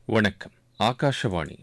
வணக்கம் ஆகாஷவாணி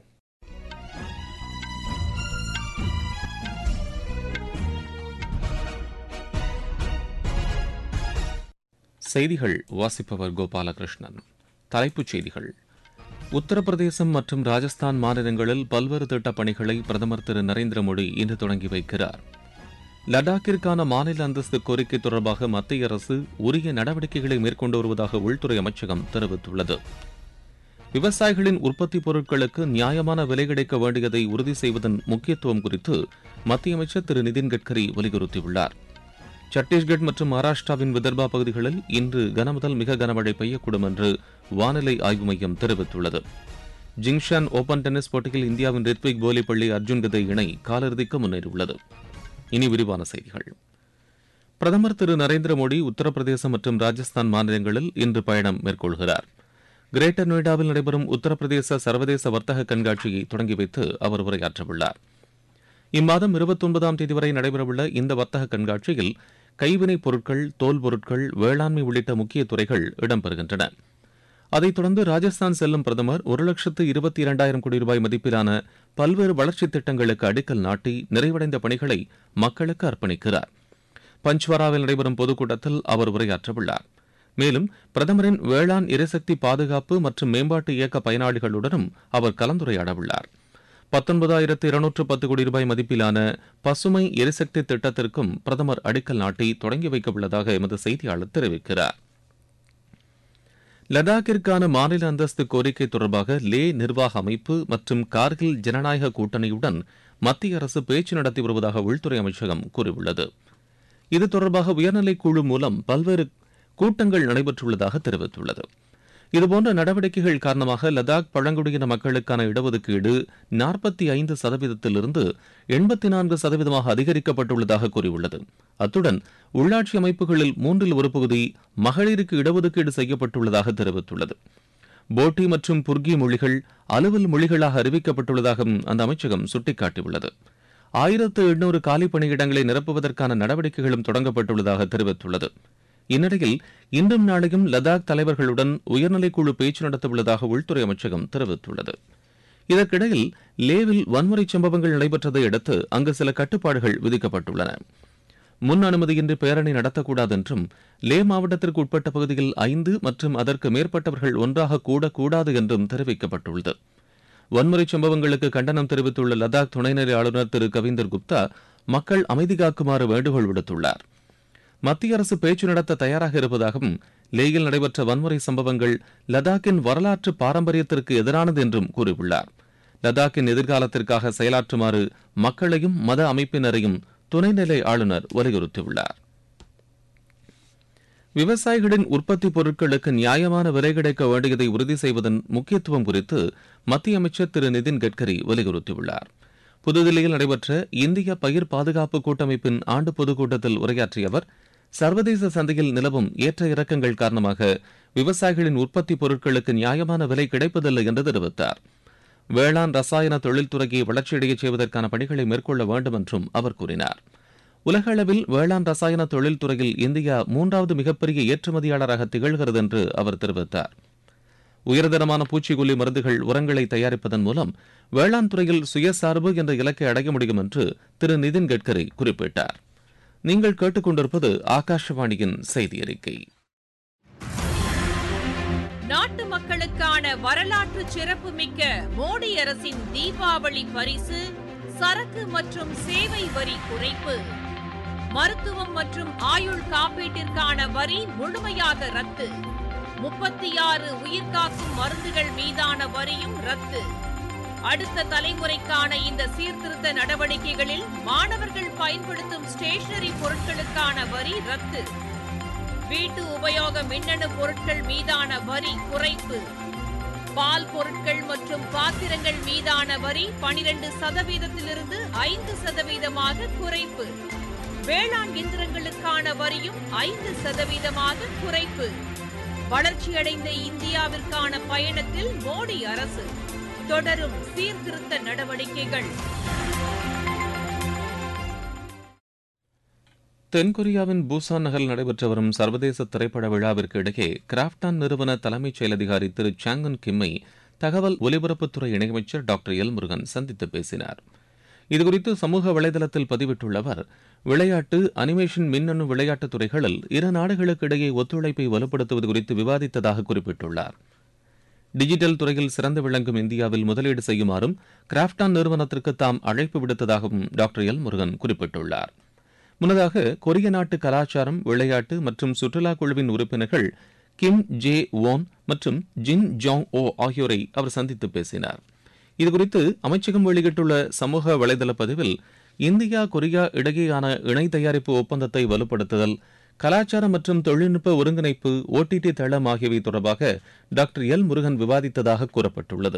செய்திகள் வாசிப்பவர் கோபாலகிருஷ்ணன் தலைப்புச் செய்திகள் உத்தரப்பிரதேசம் மற்றும் ராஜஸ்தான் மாநிலங்களில் பல்வேறு திட்டப் பணிகளை பிரதமர் திரு நரேந்திர மோடி இன்று தொடங்கி வைக்கிறார் லடாக்கிற்கான மாநில அந்தஸ்து கோரிக்கை தொடர்பாக மத்திய அரசு உரிய நடவடிக்கைகளை மேற்கொண்டு வருவதாக உள்துறை அமைச்சகம் தெரிவித்துள்ளது விவசாயிகளின் உற்பத்தி பொருட்களுக்கு நியாயமான விலை கிடைக்க வேண்டியதை உறுதி செய்வதன் முக்கியத்துவம் குறித்து மத்திய அமைச்சர் திரு நிதின் கட்கரி வலியுறுத்தியுள்ளார் சத்தீஸ்கட் மற்றும் மகாராஷ்டிராவின் விதர்பா பகுதிகளில் இன்று கனமுதல் மிக கனமழை பெய்யக்கூடும் என்று வானிலை ஆய்வு மையம் தெரிவித்துள்ளது ஜிங்ஷான் ஓபன் டென்னிஸ் போட்டியில் இந்தியாவின் ரித்விக் போலிப்பள்ளி அர்ஜுன் கதை இணை காலிறுதிக்கு முன்னேறியுள்ளது இனி விரிவான செய்திகள் பிரதமர் திரு நரேந்திர மோடி உத்தரப்பிரதேசம் மற்றும் ராஜஸ்தான் மாநிலங்களில் இன்று பயணம் மேற்கொள்கிறார் கிரேட்டர் நொய்டாவில் நடைபெறும் உத்தரப்பிரதேச சர்வதேச வர்த்தக கண்காட்சியை தொடங்கி வைத்து அவர் உரையாற்றவுள்ளார் இம்மாதம் இருபத்தொன்பதாம் தேதி வரை நடைபெறவுள்ள இந்த வர்த்தக கண்காட்சியில் கைவினைப் பொருட்கள் தோல் பொருட்கள் வேளாண்மை உள்ளிட்ட முக்கிய துறைகள் இடம்பெறுகின்றன அதைத் தொடர்ந்து ராஜஸ்தான் செல்லும் பிரதமர் ஒரு லட்சத்து இருபத்தி இரண்டாயிரம் கோடி ரூபாய் மதிப்பிலான பல்வேறு வளர்ச்சித் திட்டங்களுக்கு அடிக்கல் நாட்டி நிறைவடைந்த பணிகளை மக்களுக்கு அர்ப்பணிக்கிறார் பஞ்ச்வாராவில் நடைபெறும் பொதுக்கூட்டத்தில் அவர் உரையாற்றவுள்ளார் மேலும் பிரதமரின் வேளாண் எரிசக்தி பாதுகாப்பு மற்றும் மேம்பாட்டு இயக்க பயனாளிகளுடனும் அவர் கலந்துரையாடவுள்ளார் பத்தொன்பதாயிரத்து இருநூற்று பத்து கோடி ரூபாய் மதிப்பிலான பசுமை எரிசக்தி திட்டத்திற்கும் பிரதமர் அடிக்கல் நாட்டி தொடங்கி வைக்கவுள்ளதாக எமது செய்தியாளர் தெரிவிக்கிறார் லடாக்கிற்கான மாநில அந்தஸ்து கோரிக்கை தொடர்பாக லே நிர்வாக அமைப்பு மற்றும் கார்கில் ஜனநாயக கூட்டணியுடன் மத்திய அரசு பேச்சு நடத்தி வருவதாக உள்துறை அமைச்சகம் கூறியுள்ளது இது தொடர்பாக உயர்நிலைக் குழு மூலம் பல்வேறு கூட்டங்கள் நடைபெற்றுள்ளதாக தெரிவித்துள்ளது இதுபோன்ற நடவடிக்கைகள் காரணமாக லடாக் பழங்குடியின மக்களுக்கான இடஒதுக்கீடு நாற்பத்தி ஐந்து சதவீதத்திலிருந்து எண்பத்தி நான்கு சதவீதமாக அதிகரிக்கப்பட்டுள்ளதாக கூறியுள்ளது அத்துடன் உள்ளாட்சி அமைப்புகளில் மூன்றில் ஒரு பகுதி மகளிருக்கு இடஒதுக்கீடு செய்யப்பட்டுள்ளதாக தெரிவித்துள்ளது போட்டி மற்றும் புர்கி மொழிகள் அலுவல் மொழிகளாக அறிவிக்கப்பட்டுள்ளதாகவும் அந்த அமைச்சகம் சுட்டிக்காட்டியுள்ளது ஆயிரத்து எண்ணூறு காலி பணியிடங்களை நிரப்புவதற்கான நடவடிக்கைகளும் தொடங்கப்பட்டுள்ளதாக தெரிவித்துள்ளது இந்நிலையில் இன்றும் நாளையும் லடாக் தலைவர்களுடன் உயர்நிலைக்குழு பேச்சு நடத்தவுள்ளதாக உள்துறை அமைச்சகம் தெரிவித்துள்ளது இதற்கிடையில் லேவில் வன்முறை சம்பவங்கள் நடைபெற்றதை அடுத்து அங்கு சில கட்டுப்பாடுகள் விதிக்கப்பட்டுள்ளன முன் அனுமதியின்றி பேரணி நடத்தக்கூடாது என்றும் லே மாவட்டத்திற்கு உட்பட்ட பகுதியில் ஐந்து மற்றும் அதற்கு மேற்பட்டவர்கள் ஒன்றாக கூடக்கூடாது என்றும் தெரிவிக்கப்பட்டுள்ளது வன்முறை சம்பவங்களுக்கு கண்டனம் தெரிவித்துள்ள லடாக் துணைநிலை ஆளுநர் திரு கவிந்தர் குப்தா மக்கள் அமைதி காக்குமாறு வேண்டுகோள் விடுத்துள்ளார் மத்திய அரசு பேச்சு நடத்த தயாராக இருப்பதாகவும் லேயில் நடைபெற்ற வன்முறை சம்பவங்கள் லடாக்கின் வரலாற்று பாரம்பரியத்திற்கு எதிரானது என்றும் கூறியுள்ளார் லடாக்கின் எதிர்காலத்திற்காக செயலாற்றுமாறு மக்களையும் மத அமைப்பினரையும் துணைநிலை ஆளுநர் வலியுறுத்தியுள்ளார் விவசாயிகளின் உற்பத்தி பொருட்களுக்கு நியாயமான விலை கிடைக்க வேண்டியதை உறுதி செய்வதன் முக்கியத்துவம் குறித்து மத்திய அமைச்சர் திரு நிதின் கட்கரி வலியுறுத்தியுள்ளார் புதுதில்லியில் நடைபெற்ற இந்திய பயிர் பாதுகாப்பு கூட்டமைப்பின் ஆண்டு பொதுக்கூட்டத்தில் உரையாற்றிய அவர் சர்வதேச சந்தையில் நிலவும் ஏற்ற இறக்கங்கள் காரணமாக விவசாயிகளின் உற்பத்தி பொருட்களுக்கு நியாயமான விலை கிடைப்பதில்லை என்று தெரிவித்தார் வேளாண் ரசாயன தொழில்துறையை வளர்ச்சியடையச் செய்வதற்கான பணிகளை மேற்கொள்ள வேண்டும் என்றும் அவர் கூறினார் உலக அளவில் வேளாண் ரசாயன தொழில்துறையில் இந்தியா மூன்றாவது மிகப்பெரிய ஏற்றுமதியாளராக திகழ்கிறது என்று அவர் தெரிவித்தார் உயர்தரமான பூச்சிக்கொல்லி மருந்துகள் உரங்களை தயாரிப்பதன் மூலம் வேளாண் துறையில் சுயசார்பு என்ற இலக்கை அடைய முடியும் என்று திரு நிதின் கட்கரி குறிப்பிட்டார் நீங்கள் கேட்டுக்கொண்டிருப்பது ஆகாஷவாணியின் செய்தி அறிக்கை நாட்டு மக்களுக்கான வரலாற்று சிறப்புமிக்க மோடி அரசின் தீபாவளி பரிசு சரக்கு மற்றும் சேவை வரி குறைப்பு மருத்துவம் மற்றும் ஆயுள் காப்பீட்டிற்கான வரி முழுமையாக ரத்து முப்பத்தி ஆறு உயிர்காக்கும் மருந்துகள் மீதான வரியும் ரத்து அடுத்த தலைமுறைக்கான இந்த சீர்திருத்த நடவடிக்கைகளில் மாணவர்கள் பயன்படுத்தும் ஸ்டேஷனரி பொருட்களுக்கான வரி ரத்து வீட்டு உபயோக மின்னணு பொருட்கள் மீதான வரி குறைப்பு பால் பொருட்கள் மற்றும் பாத்திரங்கள் மீதான வரி பனிரெண்டு சதவீதத்திலிருந்து ஐந்து சதவீதமாக குறைப்பு வேளாண் இயந்திரங்களுக்கான வரியும் ஐந்து சதவீதமாக குறைப்பு வளர்ச்சியடைந்த இந்தியாவிற்கான பயணத்தில் மோடி அரசு தொடரும் சீர்திருத்த நடவடிக்கைகள் தென்கொரியாவின் பூசான் நகரில் நடைபெற்று வரும் சர்வதேச திரைப்பட விழாவிற்கு இடையே கிராப்டான் நிறுவன தலைமைச் செயல் அதிகாரி திரு சாங்குன் கிம்மை தகவல் ஒலிபரப்புத்துறை இணையமைச்சர் டாக்டர் எல் முருகன் சந்தித்து பேசினார் இதுகுறித்து சமூக வலைதளத்தில் பதிவிட்டுள்ள அவர் விளையாட்டு அனிமேஷன் மின்னணு விளையாட்டுத் துறைகளில் இரு நாடுகளுக்கு இடையே ஒத்துழைப்பை வலுப்படுத்துவது குறித்து விவாதித்ததாக குறிப்பிட்டுள்ளார் டிஜிட்டல் துறையில் சிறந்து விளங்கும் இந்தியாவில் முதலீடு செய்யுமாறும் கிராப்டான் நிறுவனத்திற்கு தாம் அழைப்பு விடுத்ததாகவும் டாக்டர் எல் முருகன் குறிப்பிட்டுள்ளார் முன்னதாக கொரிய நாட்டு கலாச்சாரம் விளையாட்டு மற்றும் சுற்றுலா குழுவின் உறுப்பினர்கள் கிம் ஜே ஓன் மற்றும் ஜின் ஜாங் ஓ ஆகியோரை அவர் சந்தித்து பேசினார் இதுகுறித்து அமைச்சகம் வெளியிட்டுள்ள சமூக வலைதள பதிவில் இந்தியா கொரியா இடையேயான இணை தயாரிப்பு ஒப்பந்தத்தை வலுப்படுத்துதல் கலாச்சாரம் மற்றும் தொழில்நுட்ப ஒருங்கிணைப்பு ஓடிடி தளம் ஆகியவை தொடர்பாக டாக்டர் எல் முருகன் விவாதித்ததாக கூறப்பட்டுள்ளது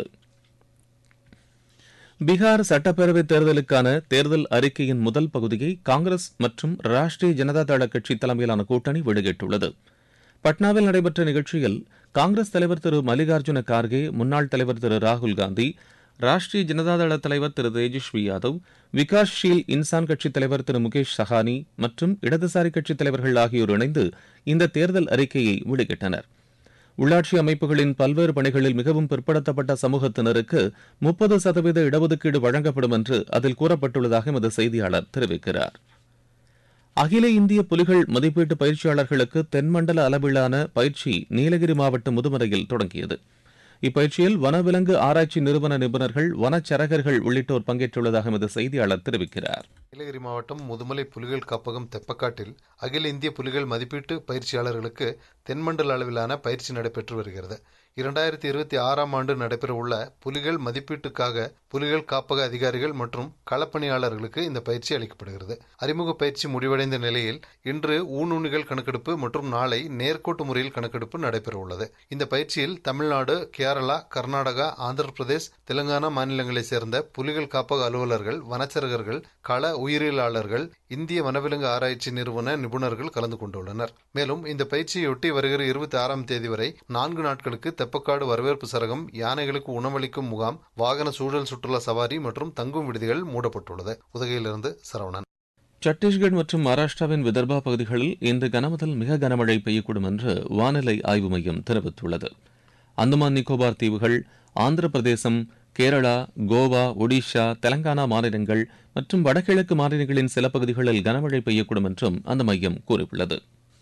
பீகார் சட்டப்பேரவைத் தேர்தலுக்கான தேர்தல் அறிக்கையின் முதல் பகுதியை காங்கிரஸ் மற்றும் ராஷ்டிரிய ஜனதா தள கட்சி தலைமையிலான கூட்டணி வெளியிட்டுள்ளது பட்னாவில் நடைபெற்ற நிகழ்ச்சியில் காங்கிரஸ் தலைவர் திரு மல்லிகார்ஜுன கார்கே முன்னாள் தலைவர் திரு ராகுல் காந்தி ராஷ்டிரிய ஜனதாதள தலைவர் திரு தேஜஸ்வி யாதவ் விகாஸ்ஷீல் இன்சான் கட்சித் தலைவர் திரு முகேஷ் சஹானி மற்றும் இடதுசாரி கட்சித் தலைவர்கள் ஆகியோர் இணைந்து இந்த தேர்தல் அறிக்கையை வெளியிட்டனர் உள்ளாட்சி அமைப்புகளின் பல்வேறு பணிகளில் மிகவும் பிற்படுத்தப்பட்ட சமூகத்தினருக்கு முப்பது சதவீத இடஒதுக்கீடு வழங்கப்படும் என்று அதில் கூறப்பட்டுள்ளதாக எமது செய்தியாளர் தெரிவிக்கிறார் அகில இந்திய புலிகள் மதிப்பீட்டு பயிற்சியாளர்களுக்கு தென்மண்டல அளவிலான பயிற்சி நீலகிரி மாவட்டம் முதுமலையில் தொடங்கியது இப்பயிற்சியில் வனவிலங்கு ஆராய்ச்சி நிறுவன நிபுணர்கள் வனச்சரகர்கள் உள்ளிட்டோர் பங்கேற்றுள்ளதாக எமது செய்தியாளர் தெரிவிக்கிறார் நீலகிரி மாவட்டம் முதுமலை புலிகள் காப்பகம் தெப்பக்காட்டில் அகில இந்திய புலிகள் மதிப்பீட்டு பயிற்சியாளர்களுக்கு தென்மண்டல அளவிலான பயிற்சி நடைபெற்று வருகிறது இரண்டாயிரத்தி இருபத்தி ஆறாம் ஆண்டு நடைபெறவுள்ள புலிகள் மதிப்பீட்டுக்காக புலிகள் காப்பக அதிகாரிகள் மற்றும் களப்பணியாளர்களுக்கு இந்த பயிற்சி அளிக்கப்படுகிறது அறிமுக பயிற்சி முடிவடைந்த நிலையில் இன்று ஊனுண்ணிகள் கணக்கெடுப்பு மற்றும் நாளை நேர்கோட்டு முறையில் கணக்கெடுப்பு நடைபெறவுள்ளது இந்த பயிற்சியில் தமிழ்நாடு கேரளா கர்நாடகா ஆந்திர பிரதேஷ் தெலுங்கானா மாநிலங்களைச் சேர்ந்த புலிகள் காப்பக அலுவலர்கள் வனச்சரகர்கள் கள உயிரியலாளர்கள் இந்திய வனவிலங்கு ஆராய்ச்சி நிறுவன நிபுணர்கள் கலந்து கொண்டுள்ளனர் மேலும் இந்த பயிற்சியொட்டி வருகிற இருபத்தி ஆறாம் தேதி வரை நான்கு நாட்களுக்கு தெப்பக்காடு வரவேற்பு சரகம் யானைகளுக்கு உணவளிக்கும் முகாம் வாகன சூழல் சுற்றுலா சவாரி மற்றும் தங்கும் விடுதிகள் மூடப்பட்டுள்ளது உதகையிலிருந்து சரவணன் சத்தீஸ்கர் மற்றும் மகாராஷ்டிராவின் விதர்பா பகுதிகளில் இன்று கனமுதல் மிக கனமழை பெய்யக்கூடும் என்று வானிலை ஆய்வு மையம் தெரிவித்துள்ளது அந்தமான் நிக்கோபார் தீவுகள் ஆந்திர பிரதேசம் கேரளா கோவா ஒடிஷா தெலங்கானா மாநிலங்கள் மற்றும் வடகிழக்கு மாநிலங்களின் சில பகுதிகளில் கனமழை பெய்யக்கூடும் என்றும் அந்த மையம் கூறியுள்ளது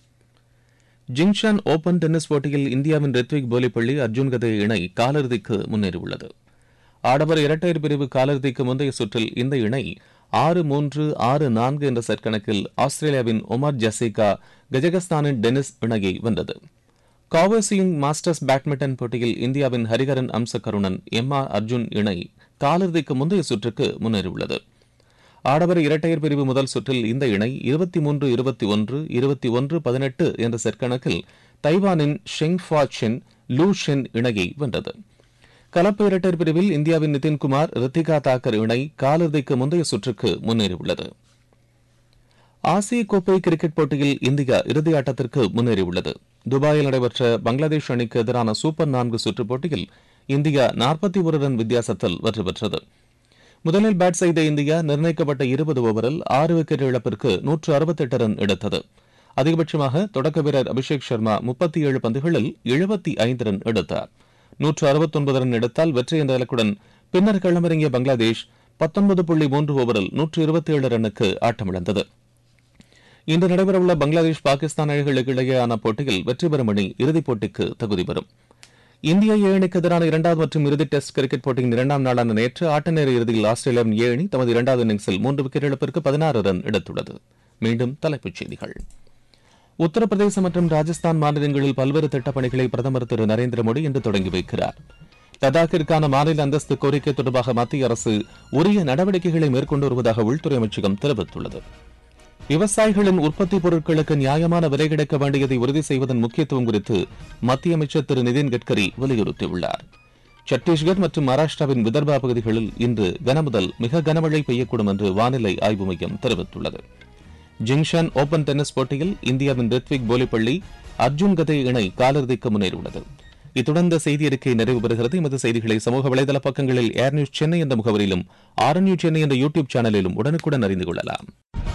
ஜிங்ஷான் ஓபன் டென்னிஸ் போட்டியில் இந்தியாவின் ரித்விக் போலிப்பள்ளி அர்ஜுன் கதே இணை காலிறுதிக்கு முன்னேறியுள்ளது ஆடவர் இரட்டையர் பிரிவு காலிறுதிக்கு முந்தைய சுற்றில் இந்த இணை ஆறு மூன்று ஆறு நான்கு என்ற செட் கணக்கில் ஆஸ்திரேலியாவின் ஒமர் ஜசீகா கஜகஸ்தானின் டென்னிஸ் இணையை வென்றது காவசிங் மாஸ்டர்ஸ் பேட்மிண்டன் போட்டியில் இந்தியாவின் ஹரிகரன் அம்சகருணன் எம் ஆர் அர்ஜுன் இணை காலிறுதிக்கு முந்தைய சுற்றுக்கு முன்னேறியுள்ளது ஆடவர் இரட்டையர் பிரிவு முதல் சுற்றில் இந்த இணை இருபத்தி மூன்று இருபத்தி ஒன்று இருபத்தி ஒன்று பதினெட்டு என்ற செட் கணக்கில் தைவானின் ஷெங் ஃபா சென் லூ ஷென் இணையை வென்றது கலப்பு இரட்டையர் பிரிவில் இந்தியாவின் நிதின்குமார் ரித்திகா தாக்கர் இணை காலிறுதிக்கு முந்தைய சுற்றுக்கு முன்னேறியுள்ளது ஆசிய கோப்பை கிரிக்கெட் போட்டியில் இந்தியா இறுதி ஆட்டத்திற்கு முன்னேறியுள்ளது துபாயில் நடைபெற்ற பங்களாதேஷ் அணிக்கு எதிரான சூப்பர் நான்கு சுற்றுப் போட்டியில் இந்தியா நாற்பத்தி ஒரு ரன் வித்தியாசத்தில் வெற்றி பெற்றது முதலில் பேட் செய்த இந்தியா நிர்ணயிக்கப்பட்ட இருபது ஓவரில் ஆறு விக்கெட் இழப்பிற்கு நூற்று அறுபத்தெட்டு ரன் எடுத்தது அதிகபட்சமாக தொடக்க வீரர் அபிஷேக் சர்மா முப்பத்தி ஏழு பந்துகளில் எழுபத்தி ஐந்து ரன் எடுத்தார் நூற்று அறுபத்தொன்பது ரன் எடுத்தால் வெற்றி என்ற இலக்குடன் பின்னர் களமிறங்கிய பங்களாதேஷ் பத்தொன்பது புள்ளி மூன்று ஓவரில் நூற்று இருபத்தி ஏழு ரன்னுக்கு ஆட்டமிழந்தது இன்று நடைபெறவுள்ள பங்களாதேஷ் பாகிஸ்தான் அணிகளுக்கு இடையேயான போட்டியில் வெற்றி பெறும் அணி இறுதிப் போட்டிக்கு தகுதி பெறும் இந்திய ஏ அணிக்கு எதிரான இரண்டாவது மற்றும் இறுதி டெஸ்ட் கிரிக்கெட் போட்டியின் இரண்டாம் நாளான நேற்று ஆட்ட நேர இறுதியில் ஆஸ்திரேலியாவின் ஏ அணி தமது இரண்டாவது இன்னிங்ஸில் மூன்று விக்கெட் இழப்பிற்கு பதினாறு ரன் எடுத்துள்ளது மீண்டும் தலைப்புச் செய்திகள் உத்தரப்பிரதேசம் மற்றும் ராஜஸ்தான் மாநிலங்களில் பல்வேறு திட்டப் பணிகளை பிரதமர் திரு நரேந்திர மோடி இன்று தொடங்கி வைக்கிறார் லடாக்கிற்கான மாநில அந்தஸ்து கோரிக்கை தொடர்பாக மத்திய அரசு உரிய நடவடிக்கைகளை மேற்கொண்டு வருவதாக உள்துறை அமைச்சகம் தெரிவித்துள்ளது விவசாயிகளின் உற்பத்தி பொருட்களுக்கு நியாயமான விலை கிடைக்க வேண்டியதை உறுதி செய்வதன் முக்கியத்துவம் குறித்து மத்திய அமைச்சர் திரு நிதின் கட்கரி வலியுறுத்தியுள்ளார் சத்தீஸ்கர் மற்றும் மகாராஷ்டிராவின் விதர்பா பகுதிகளில் இன்று கனமுதல் மிக கனமழை பெய்யக்கூடும் என்று வானிலை ஆய்வு மையம் தெரிவித்துள்ளது ஜிங்ஷான் ஓபன் டென்னிஸ் போட்டியில் இந்தியாவின் ரித்விக் போலிப்பள்ளி அர்ஜுன் கதே இணை காலிறுதிக்கு முன்னேறியுள்ளது இத்துடன் இந்த செய்தி அறிக்கை நிறைவு பெறுகிறது எமது செய்திகளை சமூக வலைதள பக்கங்களில் ஏர் நியூஸ் சென்னை என்ற முகவரியிலும் ஆர் நியூஸ் சென்னை என்ற யூடியூப் சேனலிலும் உடனுக்குடன் அறிந்து கொள்ளலாம்